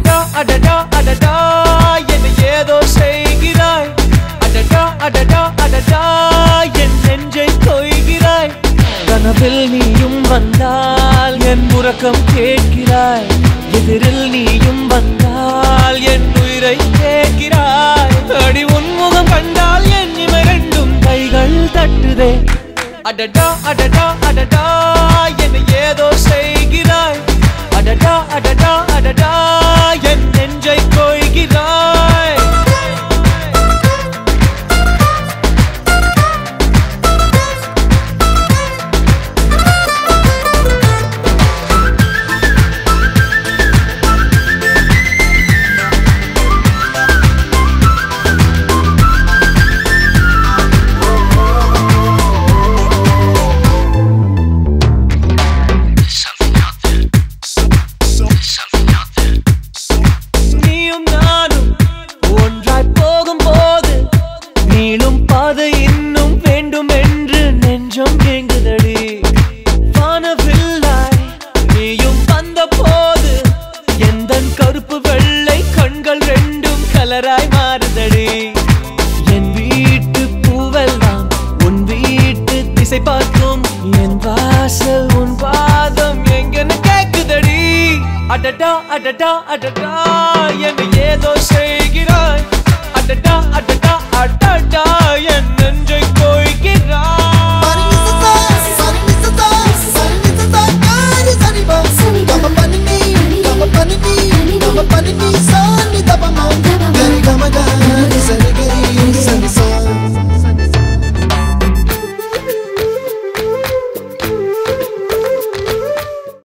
அடடா அடடா அடடா என்னை ஏதோ செய்கிறாய் அடடா அடடா அடடா என் நெஞ்சை கொய்கிறாய் கனவில் நீயும் வந்தால் என் உறக்கம் கேட்கிறாய் எதிரில் நீயும் வந்தால் என் உயிரை கேட்கிறாய் அடி உன்முகம் கண்டால் என் இமை ரெண்டும் கைகள் தட்டுதே அடடா அடடா அடடா என்னை ஏதோ செய்கிறாய் அடடா அடடா அடடா என் நெஞ்சை கொய்கிறாய் Something out there. Something out there. நீயும் நானும் ஒன்றாய் போகும்போது நீளும் பாதை இன்னும் வேண்டும் என்று நெஞ்சம் ஏங்குதடி வானவில்லாய் நீயும் வந்த போது எந்த கருப்பு வெள்ளை கண்கள் ரெண்டும் கலராய் மாறுதடி என் வீட்டு பூவெல்லாம் உன் வீட்டு திசை பார்க்கும் என் வாசல் உன் பாதம் எங்கன்னு கேக்குதடி அடடா அடடா அடடா என்னை ஏதோ செய்கிறாய் அடடா அடடா அடடா